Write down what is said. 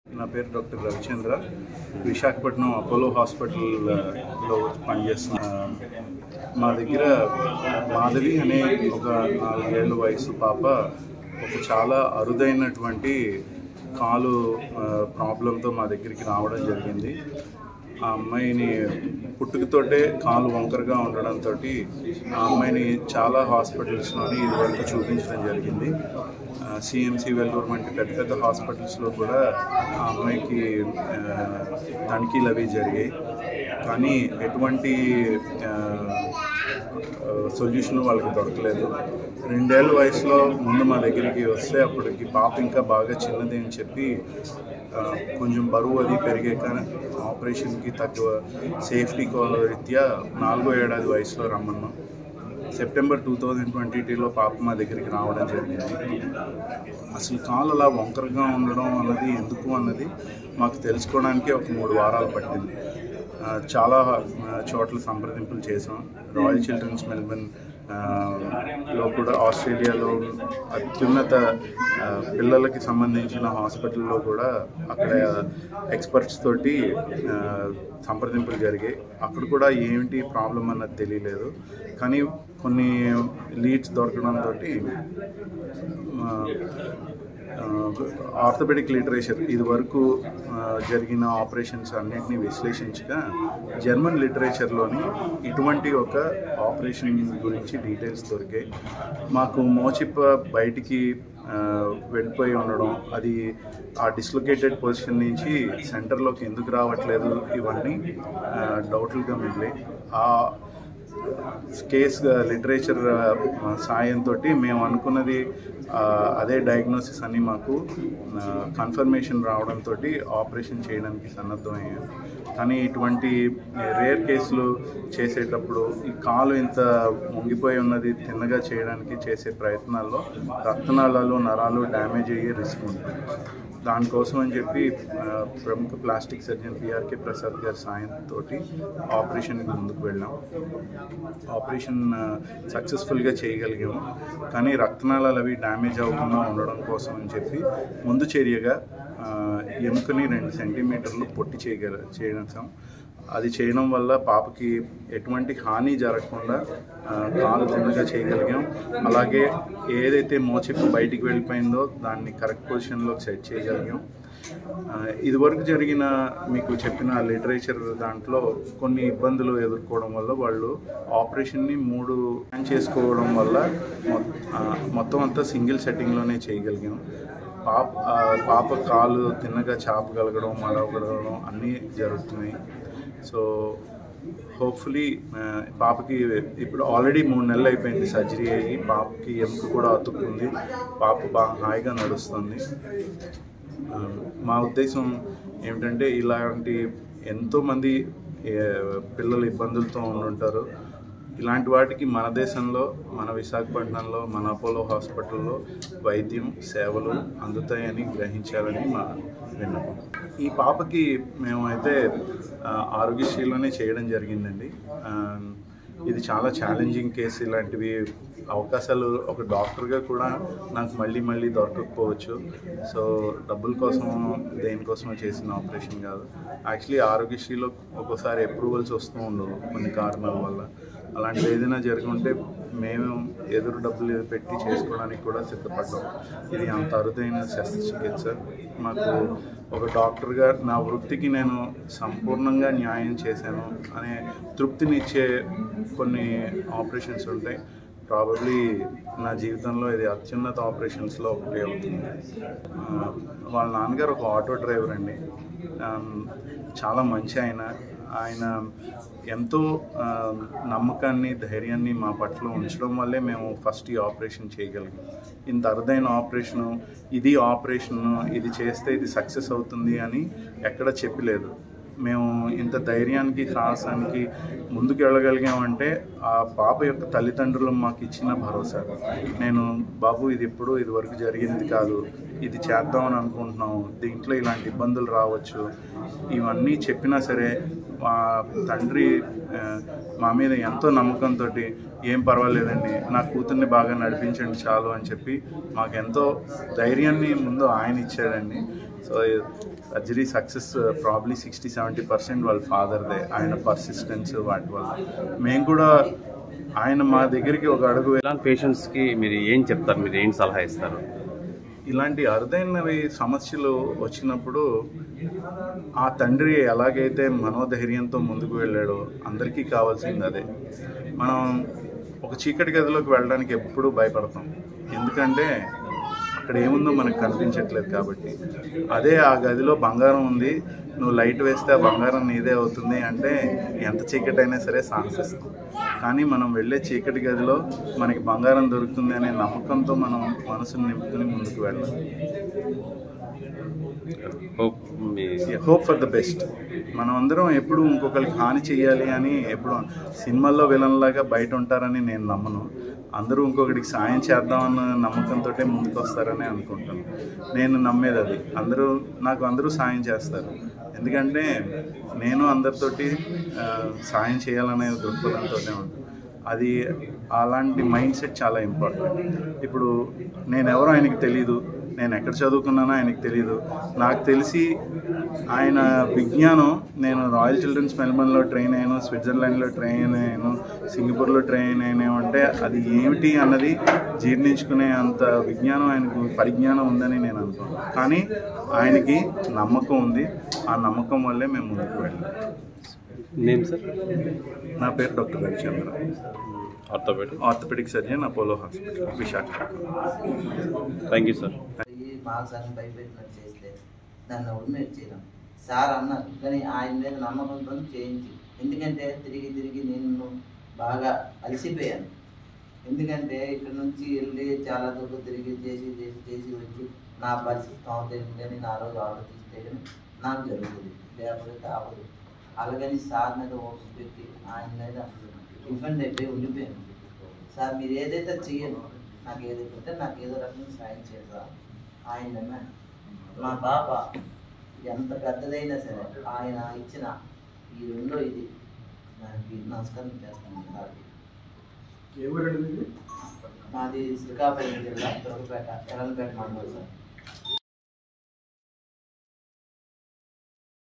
నా పేరు doctor Ravichandra Visakhapatnam Apollo హాస్పిటల్లో పనిచేస్తున్నా మా దగ్గర మాధవి అనే ఒక నాలుగేళ్ల వయసు పాప ఒక చాలా అరుదైనటువంటి కాలు ప్రాబ్లంతో మా దగ్గరికి రావడం జరిగింది ఆ అమ్మాయిని పుట్టుకతోటే కాలు వంకరగా ఉండడంతో ఆ అమ్మాయిని చాలా హాస్పిటల్స్లోని ఇదివరకు చూపించడం జరిగింది సిఎంసి వెల్లూరు వంటి పెద్ద పెద్ద హాస్పిటల్స్లో కూడా ఆ అమ్మాయికి ఆ, తనిఖీలు అవి జరిగాయి కానీ ఎటువంటి సొల్యూషన్ వాళ్ళకి దొరకలేదు రెండేళ్ల వయసులో ముందు మా దగ్గరికి వస్తే అప్పటికి పాప ఇంకా బాగా చిన్నది అని చెప్పి ఆ, కొంచెం బరువు అది పెరిగాక ఆపరేషన్కి తగ్గ సేఫ్టీ కాల్ రీత్యా నాలుగో ఏడాది వయసులో రమ్మన్నాం సెప్టెంబర్ టూ థౌజండ్ ట్వంటీ టూలో పాప మా దగ్గరికి రావడం జరిగింది అసలు కాలు అలా వంకరగా ఉండడం అన్నది ఎందుకు అన్నది మాకు తెలుసుకోవడానికి ఒక మూడు వారాలు పట్టింది ఆ, చాలా ఆ, చోట్ల సంప్రదింపులు చేసాం రాయల్ చిల్డ్రన్స్ మెల్బర్న్ ఆ, లో కూడా ఆస్ట్రేలియాలో అత్యున్నత ఆ, పిల్లలకి సంబంధించిన హాస్పిటల్లో కూడా అక్కడ ఎక్స్పర్ట్స్ తోటి ఆ, సంప్రదింపులు జరిగాయి అక్కడ కూడా ఏమిటి ప్రాబ్లం అన్నది తెలియలేదు కానీ కొన్ని లీడ్స్ దొరకడంతో ఆర్థోపెడిక్ లిటరేచర్ ఇది వరకు ఆ, జరిగిన ఆపరేషన్స్ అన్నింటినీ విశ్లేషించగా జర్మన్ లిటరేచర్లోని ఇటువంటి ఒక ఆపరేషన్ గురించి డీటెయిల్స్ దొరికాయి మాకు మోచిప్ప బయటికి ఆ, వెళ్ళిపోయి ఉండడం అది ఆ డిస్లొకేటెడ్ పొజిషన్ నుంచి సెంటర్లోకి ఎందుకు రావట్లేదు ఇవన్నీ ఆ, డౌట్లుగా మిగిలాయి ఆ కేస్ లిటరేచర్ సాయంతో మేము అనుకున్నది ఆ, అదే డయాగ్నోసిస్ అని మాకు కన్ఫర్మేషన్ రావడంతో ఆపరేషన్ చేయడానికి సన్నద్ధమయ్యాం కానీ ఇటువంటి రేర్ కేసులు చేసేటప్పుడు ఈ కాలు ఇంత వంగిపోయి ఉన్నది తిన్నగా చేయడానికి చేసే ప్రయత్నాల్లో రక్తనాళాలు నరాలు డ్యామేజ్ అయ్యే రిస్క్ ఉంటుంది దానికోసం అని చెప్పి ఆ, ప్రముఖ ప్లాస్టిక్ సర్జన్ పిఆర్కే ప్రసాద్ గారి సాయంతో ఆపరేషన్కి ముందుకు వెళ్ళాం ఆపరేషన్ సక్సెస్ఫుల్గా చేయగలిగాము కానీ రక్తనాళాలు అవి డ్యామేజ్ అవ్వకుండా ఉండడం కోసం అని చెప్పి ముందు చర్యగా ఆ, ఎముకని రెండు సెంటీమీటర్లు పొట్టి చేయగల చేయడం అది చేయడం వల్ల పాపకి ఎటువంటి హాని జరగకుండా ఆ, కాలు తిన్నగా చేయగలిగాం అలాగే ఏదైతే మోచిప్పు బయటికి వెళ్ళిపోయిందో దాన్ని కరెక్ట్ పొజిషన్లో సెట్ చేయగలిగాం ఆ, ఇదివరకు జరిగిన మీకు చెప్పిన లిటరేచర్ దాంట్లో కొన్ని ఇబ్బందులు ఎదుర్కోవడం వల్ల వాళ్ళు ఆపరేషన్ని మూడు ప్లాన్ చేసుకోవడం వల్ల మొ- ఆ, మొత్తం అంతా సింగిల్ సెట్టింగ్లోనే చేయగలిగాం పాప ఆ, పాప కాలు తిన్నగా చాపగలగడం మడవగలగడం అన్నీ జరుగుతున్నాయి సో హోప్ఫుల్లీ పాపకి ఇప్పుడు ఆల్రెడీ మూడు నెలలు అయిపోయింది సర్జరీ అయ్యి పాపకి ఎముక కూడా అతుక్కుంది పాప బాగా హాయిగా నడుస్తుంది ఆ, మా ఉద్దేశం ఏమిటంటే ఇలాంటి ఎంతోమంది ఏ, పిల్లలు ఇబ్బందులతో ఉండుంటారు ఇలాంటి వాటికి మన దేశంలో మన విశాఖపట్నంలో మన అపోలో హాస్పిటల్లో వైద్యం సేవలు అందుతాయని గ్రహించాలని మా విన్నపం ఈ పాపకి మేము అయితే ఆ, ఆరోగ్యశ్రీలోనే చేయడం జరిగిందండి ఆ, ఇది చాలా ఛాలెంజింగ్ కేసు ఇలాంటివి అవకాశాలు ఒక డాక్టర్గా కూడా నాకు మళ్ళీ మళ్ళీ దొరకకపోవచ్చు సో డబ్బుల కోసం దేనికోసమో చేసిన ఆపరేషన్ కాదు యాక్చువల్లీ ఆరోగ్యశ్రీలో ఒక్కోసారి అప్రూవల్స్ వస్తూ ఉండవు కొన్ని కారణాల వల్ల అలాంటిది ఏదైనా జరిగి ఉంటే మేము ఎదురు డబ్బులు పెట్టి చేసుకోవడానికి కూడా సిద్ధపడ్డాం ఇది అంత అరుదైన శస్త్రచికిత్స మాకు ఒక డాక్టర్గా నా వృత్తికి నేను సంపూర్ణంగా న్యాయం చేశాను అనే తృప్తినిచ్చే కొన్ని ఆపరేషన్స్ ఉంటాయి ప్రాబబ్లీ నా జీవితంలో ఇది అత్యున్నత ఆపరేషన్స్లో ఒకటి అవుతుంది ఆ, వాళ్ళ నాన్నగారు ఒక ఆటో డ్రైవర్ అండి ఆ, చాలా మంచి ఆయన ఆయన ఎంతో ఆ, నమ్మకాన్ని ధైర్యాన్ని మా పట్ల ఉంచడం వల్లే మేము ఫస్ట్ ఈ ఆపరేషన్ చేయగలిగాం ఇంత అరుదైన ఆపరేషను ఇది ఆపరేషన్ ఇది చేస్తే ఇది సక్సెస్ అవుతుంది అని ఎక్కడ చెప్పలేదు మేము ఇంత ధైర్యానికి సాహసానికి ముందుకు వెళ్ళగలిగామంటే ఆ పాప యొక్క తల్లిదండ్రులు మాకు ఇచ్చిన భరోసా నేను బాబు ఇది ఎప్పుడు ఇది వరకు జరిగింది కాదు ఇది చేద్దామని అనుకుంటున్నాము దీంట్లో ఇలాంటి ఇబ్బందులు రావచ్చు ఇవన్నీ చెప్పినా సరే మా తండ్రి ఆ, మా మీద ఎంతో నమ్మకంతో ఏం పర్వాలేదండి నా కూతుర్ని బాగా నడిపించండి చాలు అని చెప్పి మాకు ఎంతో ధైర్యాన్ని ముందు ఆయన ఇచ్చాడండి so surgery success probably sixty seventy percent వాళ్ళ ఫాదర్దే ఆయన పర్సిస్టెన్స్ వాటి వల్ల మేము కూడా ఆయన మా దగ్గరికి ఒక అడుగు ఇలాంటి పేషెంట్స్కి మీరు ఏం చెప్తారు మీరు ఏం సలహా ఇస్తారు ఇలాంటి అరుదైనవి సమస్యలు వచ్చినప్పుడు ఆ తండ్రి ఎలాగైతే మనోధైర్యంతో ముందుకు వెళ్ళాడో అందరికీ కావాల్సింది అదే మనం ఒక చీకటి గదిలోకి వెళ్ళడానికి ఎప్పుడూ భయపడతాం ఎందుకంటే అక్కడ ఏముందో మనకు కనిపించట్లేదు కాబట్టి అదే ఆ గదిలో బంగారం ఉంది నువ్వు లైట్ వేస్తే ఆ బంగారం నీదే అవుతుంది అంటే ఎంత చీకటి అయినా సరే సాహసిస్తాం కానీ మనం వెళ్ళే చీకటి గదిలో మనకి బంగారం దొరుకుతుంది అనే నమ్మకంతో మనం మనసును నింపుకుని ముందుకు వెళ్ళాలి హోప్ మీ హోప్ ఫర్ ద బెస్ట్ మనం అందరం ఎప్పుడు ఇంకొకరికి హాని చేయాలి అని ఎప్పుడు సినిమాల్లో విలన్లాగా బయట ఉంటారని నేను నమ్మను అందరూ ఇంకొకటికి సాయం చేద్దామన్న నమ్మకంతో ముందుకు వస్తారని అనుకుంటాను నేను నమ్మేది అది అందరూ నాకు అందరూ సాయం చేస్తారు ఎందుకంటే నేను అందరితోటి ఆ, సాయం చేయాలనే దృక్పథంతో ఉంటాను అది అలాంటి మైండ్ సెట్ చాలా ఇంపార్టెంట్ ఇప్పుడు నేను ఎవరో ఆయనకి తెలియదు నేను ఎక్కడ చదువుకున్నానో ఆయనకి తెలియదు నాకు తెలిసి ఆయన విజ్ఞానం నేను రాయల్ చిల్డ్రన్స్ మెల్బర్న్లో ట్రైన్ అయ్యాను స్విట్జర్లాండ్లో ట్రైన్ అయ్యాను సింగపూర్లో ట్రైన్ అయ్యాను అంటే అది ఏమిటి అన్నది జీర్ణించుకునే అంత విజ్ఞానం ఆయనకు పరిజ్ఞానం ఉందని నేను అనుకున్నాను కానీ ఆయనకి నమ్మకం ఉంది ఆ నమ్మకం వల్లే మేము ముందుకు వెళ్ళాం నేమ్ సార్ నా పేరు doctor Ravichandra orthopedic orthopedic surgeon Apollo hospital Visakhapatnam thank you sir ఈ మాసాన్ని భయపెట్టినట్టు చేస్తే దాన్ని ఎవరు మీరు చేయడం సార్ అన్నారు కానీ ఆయన మీద నమ్మకంతో చేయించి ఎందుకంటే తిరిగి తిరిగి నేను బాగా అలసిపోయాను ఎందుకంటే ఇక్కడ నుంచి వెళ్ళి చాలా దూరం తిరిగి చేసి చేసి చేసి వచ్చి నా పరిస్థితి అవుతుంది నేను ఆ రోజు ఆర్డర్ తీస్తే కానీ నాకు జరుగుతుంది లేకపోతే అవ్వదు అలాగని సార్ మీద ఓట్స్ పెట్టి ఆయన మీద ఇబ్బంది అయిపోయి ఉండిపోయాను సార్ మీరు ఏదైతే చెయ్యను నాకు ఏదైతే ఉంటే నాకు ఏదో రకంగా సాయం చేయరా ఆయన నమ్మాను మా పాప ఎంత పెద్దదైనా సరే ఆయన ఇచ్చిన ఈ రెండో ఇది దానికి నమస్కారం చేస్తాను సార్కి మాది శ్రీకాకుళం జిల్లా తొరకపేట ఎర్రలపేట మండలం సార్